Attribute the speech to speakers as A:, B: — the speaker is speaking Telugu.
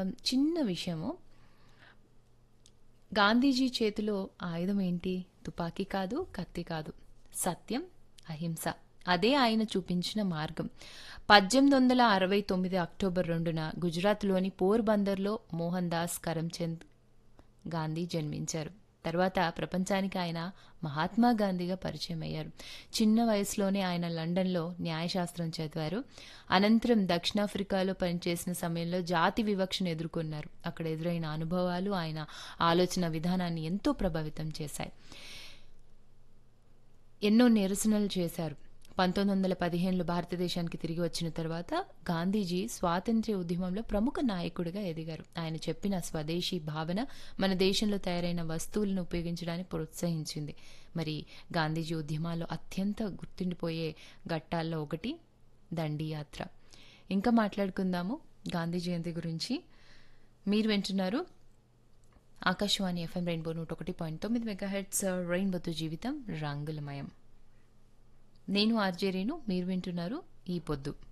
A: చిన్న విషయము గాంధీజీ చేతిలో ఆయుధం ఏంటి తుపాకీ కాదు కత్తి కాదు సత్యం అహింస అదే ఆయన చూపించిన మార్గం పద్దెనిమిది వందల అరవై తొమ్మిది అక్టోబర్ రెండున గుజరాత్లోని పోర్బందర్లో మోహన్ దాస్ కరమ్చంద్ గాంధీ జన్మించారు తర్వాత ప్రపంచానికి ఆయన మహాత్మా గాంధీగా పరిచయం అయ్యారు చిన్న వయసులోనే ఆయన లండన్లో న్యాయశాస్త్రం చదివారు అనంతరం దక్షిణాఫ్రికాలో పనిచేసిన సమయంలో జాతి వివక్షను ఎదుర్కొన్నారు అక్కడ ఎదురైన అనుభవాలు ఆయన ఆలోచన విధానాన్ని ఎంతో ప్రభావితం చేశాయి ఎన్నో నిరసనలు చేశారు పంతొమ్మిది వందల పదిహేనులో భారతదేశానికి తిరిగి వచ్చిన తర్వాత గాంధీజీ స్వాతంత్ర్య ఉద్యమంలో ప్రముఖ నాయకుడిగా ఎదిగారు ఆయన చెప్పిన స్వదేశీ భావన మన దేశంలో తయారైన వస్తువులను ఉపయోగించడానికి ప్రోత్సహించింది మరి గాంధీజీ ఉద్యమాల్లో అత్యంత గుర్తుండిపోయే ఘట్టాల్లో ఒకటి దండి యాత్ర ఇంకా మాట్లాడుకుందాము గాంధీ జయంతి గురించి మీరు వింటున్నారు ఆకాశవాణి ఎఫ్ఎం రెయిన్బో నూట ఒకటి పాయింట్ తొమ్మిది మెగా హెడ్స్ రెయిన్బోతో జీవితం రంగులమయం నేను ఆర్జే రేణు మీరు వింటున్నారు ఈ పొద్దు